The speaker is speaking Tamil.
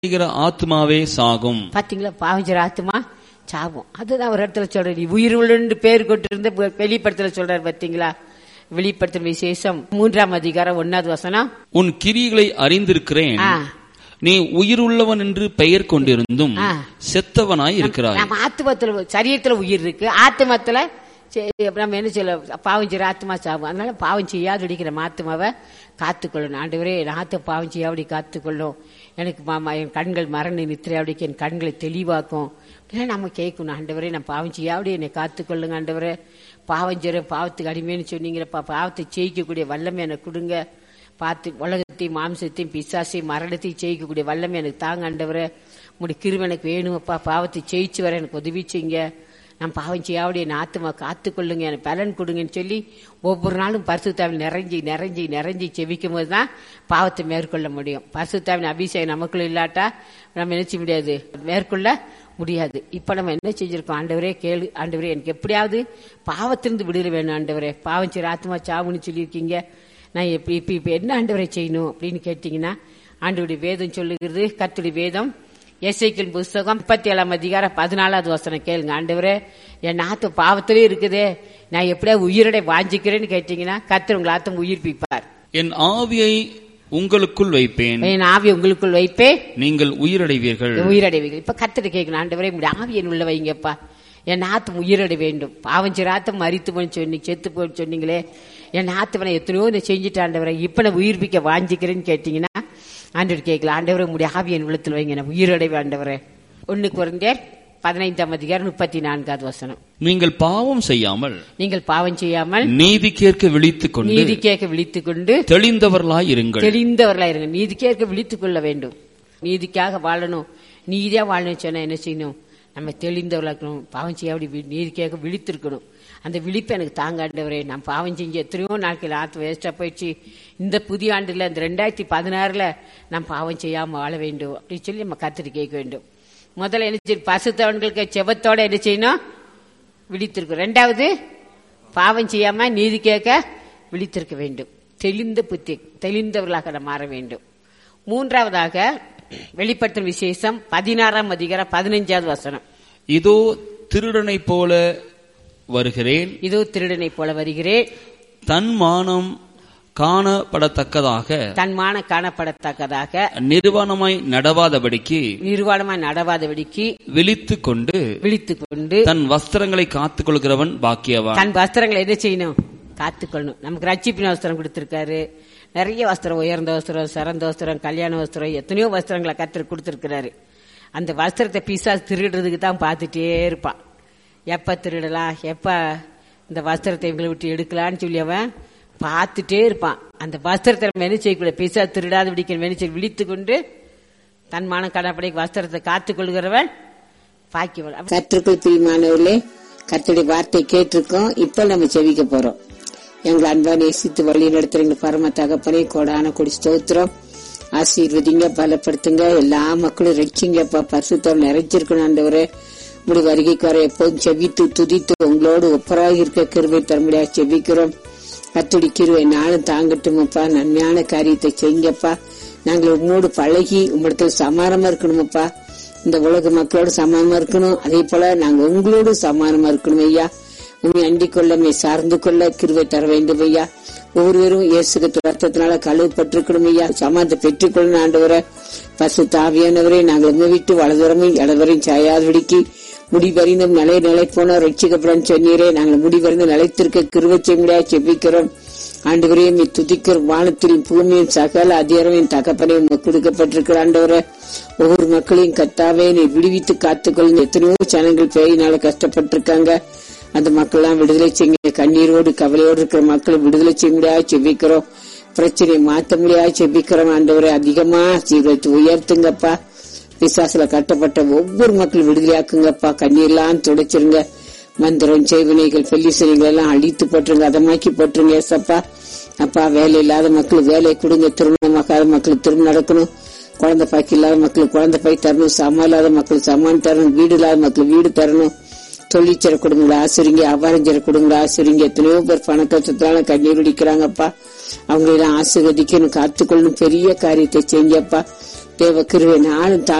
செய்கிற ஆத்மாவே சாகும் பாத்தீங்களா பாவஞ்சர் ஆத்துமா சாபம் அதுதான் ஒரு இடத்துல சொல்றாரு நீ உயிர் உள்ளன்னு பேர் கொண்டிருந்த வெளிப்படத்துல சொல்றாரு பாத்தீங்களா வெளிப்படுத்தும் விசேஷம் மூன்றாம் அதிகாரம் ஒன்னாவது வசனம் உன் கிரிகளை அறிந்திருக்கிறேன் ஆ. நீ உயிர் உள்ளவன் என்று பெயர் கொண்டிருந்தும் ஆ. செத்தவனாய் இருக்கிறாய் நம்ம ஆத்மத்துல சரீரத்துல உயிர் இருக்கு ஆத்மத்துல சரி, நம்ம என்ன சொல்ல பாவம் செய்யற ஆத்மா சாவும் அதனால பாவம் செய்யாது அடிக்கிற ஆத்மாவை காத்துக்கொள்ளணும் ஆண்டவரே என் ஆத்த பாவம் செய்யாபடி காத்துக்கொள்ளும் எனக்கு மாமா என் கண்கள் மரண நித்திரை அப்படிக்கு என் கண்களை தெளிவாக்கும் அப்படிலாம் நம்ம கேட்கணும் ஆண்டவரே நான் பாவம் செய்யாபடி என்னை காத்துக்கொள்ளுங்க ஆண்டவரே பாவம் செய்ற பாவத்துக்கு அடிமைன்னு சொன்னீங்கிறப்பா பாவத்தை ஜெயிக்கக்கூடிய வல்லமை எனக்கு கொடுங்க பார்த்து உலகத்தையும் மாம்சத்தையும் பிசாசையும் மரணத்தையும் ஜெயிக்கக்கூடிய வல்லமை எனக்கு தாங்க ஆண்டவரே உங்களுடைய கிருபை எனக்கு வேணுமப்பா பாவத்தை ஜெயிச்சு வர எனக்கு உதவி செய்யுங்க நான் பாவம் செய்யாவிட என் ஆத்துமா காத்துக்கொள்ளுங்க எனக்கு பலன் கொடுங்கன்னு சொல்லி ஒவ்வொரு நாளும் பரிசுத்தாவில் நிறைஞ்சி நிறைஞ்சி நிறைஞ்சி செவிக்கும் போது தான் பாவத்தை மேற்கொள்ள முடியும் பரிசுத்தாவின் அபிஷேகம் நமக்குள்ள இல்லாட்டா நம்ம நினைச்ச முடியாது மேற்கொள்ள முடியாது இப்ப நம்ம என்ன செஞ்சிருக்கோம் ஆண்டவரே கேளு ஆண்டவரே எனக்கு எப்படியாவது பாவத்திலிருந்து விடுதலை வேணும் ஆண்டவரே பாவம் செய்ற ஆத்மா சாவுன்னு சொல்லியிருக்கீங்க நான் எப்படி இப்ப இப்ப என்ன ஆண்டவரை செய்யணும் அப்படின்னு கேட்டீங்கன்னா ஆண்டவருடைய வேதம் சொல்லுகிறது கர்த்தருடைய வேதம் எஸ்ஐக்கின் புஸ்தகம் முப்பத்தி ஏழாம் அதிகாரம் பதினாலாவது வசனம் கேளுங்க ஆண்டவரே என் நாத்து பாவத்திலே இருக்குதே நான் எப்படியா உயிரோட வாஞ்சிக்கிறேன்னு கேட்டீங்கன்னா கர்த்தர் உங்களை ஆத்தம் உயிர்ப்பிப்பார் என் ஆவியை உங்களுக்குள் வைப்பேன் என் ஆவி உங்களுக்குள் வைப்பே நீங்கள் உயிரடைவீர்கள் உயிரடைவீர்கள் இப்ப கர்த்தர் கேட்கணும் ஆண்டவரே உங்களுடைய ஆவியன் உள்ள வைங்கப்பா என் ஆத்தம் உயிரடை வேண்டும் பாவஞ்சிராத்தம் மறித்து போன்னு சொன்னி செத்து போன்னு சொன்னீங்களே என் ஆத்தவனை எத்தனையோ நான் செஞ்சுட்டு ஆண்டவரை இப்ப நான் உயிர்ப்பிக்க வாஞ்சிக்கிறேன்னு கேட்டீங்கன்னா ஆண்டவர் கேட்கல ஆண்டவரை உங்களுடைய ஆவியன் உள்ளத்தில் வைங்க நான் உயிரடைவு ஆண்டவரே ஒண்ணு குறைந்தேர் பதினைந்தாம் அதிகாரம் முப்பத்தி நான்காவது வசனம் நீங்கள் பாவம் செய்யாமல் நீங்கள் பாவம் செய்யாமல் நீதி கேட்க விழித்துக் கொண்டு நீதி கேட்க விழித்துக் கொண்டு தெளிந்தவர்களாய் இருங்கள் தெளிந்தவர்களா இருங்க நீதி கேட்க விழித்துக் கொள்ள வேண்டும் நீதிக்காக வாழணும் நீதியா வாழணும் சொன்னா என்ன செய்யணும் நம்ம தெளிந்தவர்களா இருக்கணும் பாவம் செய்ய அப்படி வி- நீதி கேட்க விழித்திருக்கணும் அந்த விழிப்பு எனக்கு தாங்காண்டவரே நான் பாவம் செஞ்சு எத்தனையோ நாட்கள் ஆத்து வேஸ்டா போயிடுச்சு இந்த புதிய ஆண்டுல இந்த ரெண்டாயிரத்தி பதினாறுல நான் பாவம் செய்யாம வாழ வேண்டும் அப்படின்னு சொல்லி நம்ம கத்துட்டு கேட்க வேண்டும் முதல்ல என்ன செய்யணும் பசுத்தவன்களுக்கு செபத்தோட என்ன செய்யணும் விழித்திருக்கும் ரெண்டாவது பாவம் செய்யாம நீதி கேட்க விழித்திருக்க வேண்டும் தெளிந்த புத்தி தெளிந்தவர்களாக நாம் மாற வேண்டும் மூன்றாவதாக வெளிப்படுத்தும் விசேஷம் பதினாறாம் அதிகாரம் பதினைஞ்சாவது வசனம் இதோ திருடனைப் போல வருகிறேன் இதோ திருடனை போல வருகிறேன் தன் மானம் காணப்படத்தக்கதாக தன்மான காணப்படத்தக்கதாக நிர்வாணமாய் நடவாதபடிக்கு நிர்வாணமாய் நடவாதபடிக்கு விழித்துக் கொண்டு விழித்துக் கொண்டு தன் வஸ்திரங்களை காத்துக் கொள்கிறவன் பாக்கியவான் தன் வஸ்திரங்களை என்ன செய்யணும் காத்துக்கொள்ளணும் நமக்கு ரட்சிப்பின் வஸ்திரம் கொடுத்திருக்காரு நிறைய வஸ்திரம் உயர்ந்த வஸ்திரம் சிறந்த வஸ்திரம் கல்யாண வஸ்திரம் எத்தனையோ வஸ்திரங்களை கத்தர் கொடுத்திருக்கிறாரு அந்த வஸ்திரத்தை பீசா திருடுறதுக்கு தான் பார்த்துட்டே இருப்பான் எப்ப திருடலாம் எப்ப இந்த வஸ்திரத்தை இவங்களை விட்டு எடுக்கலான்னு சொல்லி அவன் பார்த்துட்டே இருப்பான் அந்த வஸ்திரத்தை நம்ம என்ன செய்யக்கூடாது பீசா திருடாது பிடிக்கிற மெனிச்சு விழித்து கொண்டு தன் மான கடப்படை வஸ்திரத்தை காத்துக் கொள்கிறவன் பாக்கியவன் கற்றுக்குள் பிரியமானவர்களே கர்த்தருடைய வார்த்தை கேட்டிருக்கோம் இப்ப நம்ம செவிக்க போறோம் எங்களை அன்பா நேசித்து வழி நடத்துறீங்க பரம தகப்பனே கோடான கொடி ஸ்தோத்திரம் ஆசீர்வதிங்க பலப்படுத்துங்க எல்லா மக்களும் ரட்சிங்கப்பா பரிசுத்தம் நிறைஞ்சிருக்கணும் ஆண்டவரே முடி வருகைக்கு வர எப்போதும் செவித்து துதித்து உங்களோடு ஒப்பராக இருக்க கிருபை தரமுடியா செவிக்கிறோம் கத்துடி கிருவை நாளும் தாங்கட்டுமப்பா நன்மையான காரியத்தை செய்யுங்கப்பா நாங்கள் உங்களோடு பழகி உங்களிடத்தில் சமானமா இருக்கணுமப்பா இந்த உலக மக்களோடு சமானமா இருக்கணும் அதே போல நாங்க உங்களோடு சமானமா இருக்கணும் ஐயா உண்மை அண்டிக் கொள்ள மே சார்ந்து கொள்ள கிருவை தர வேண்டும் ஐயா ஒவ்வொருவரும் இயேசுக்கு ரத்தத்தினால கழுவப்பட்டிருக்கணும் ஐயா சமாதத்தை பெற்றுக்கொள்ளணும் ஆண்டவரை பசு தாவியானவரை நாங்கள் உங்க விட்டு வலதுரமும் இடவரையும் சாயாதபடிக்கு முடிவறிந்தும் நிலை நிலை போன ரட்சிக்கப்படும் சொன்னீரே நாங்கள் முடிவறிந்து நிலைத்திருக்க கிருவச்சை முடியாது செபிக்கிறோம் ஆண்டவரையும் துதிக்கிற வானத்திலும் பூமியும் சகல அதிகாரமும் தகப்பனையும் கொடுக்கப்பட்டிருக்கிற ஆண்டவரை ஒவ்வொரு மக்களையும் கத்தாவே நீ விடுவித்து காத்துக்கொள்ளுங்க எத்தனையோ ஜனங்கள் பேயினால கஷ்டப்பட்டிருக்காங்க அந்த மக்கள்லாம் விடுதலை செய்யுங்க கண்ணீரோடு கவலையோடு இருக்கிற மக்களை விடுதலை செய்ய முடியாது செபிக்கிறோம் பிரச்சனையை மாத்த முடியாது செபிக்கிறோம் ஆண்டவரை அதிகமா சீக்கிரத்தை உயர்த்துங்கப்பா பிசாசுல கட்டப்பட்ட ஒவ்வொரு மக்களும் விடுதலையாக்குங்கப்பா கண்ணீர்லாம் துடைச்சிருங்க மந்திரம் செய்வினைகள் பெல்லிசனைகள் எல்லாம் அழித்து போட்டுருங்க அதமாக்கி போட்டுருங்க ஏசப்பா அப்பா வேலை இல்லாத மக்களுக்கு வேலை கொடுங்க திருமணமாக்காத மக்களுக்கு திருமணம் நடக்கணும் குழந்தை பாக்கி இல்லாத மக்களுக்கு குழந்தை பாய் தரணும் சமம் இல்லாத மக்களுக்கு சமான் தரணும் வீடு இல்லாத மக்களுக்கு வீடு தரணும் தொழிற்சர குடும்பங்களை ஆசிரிங்க அவாரஞ்சர குடும்பங்களை ஆசிரிங்க எத்தனையோ பேர் பண கஷ்டத்தால கண்ணீர் குடிக்கிறாங்கப்பா அவங்களெல்லாம் ஆசிர்வதிக்கணும் காத்துக்கொள்ளணும் பெரிய காரியத்தை செஞ்சப்பா தேவ கிருவை நாளும்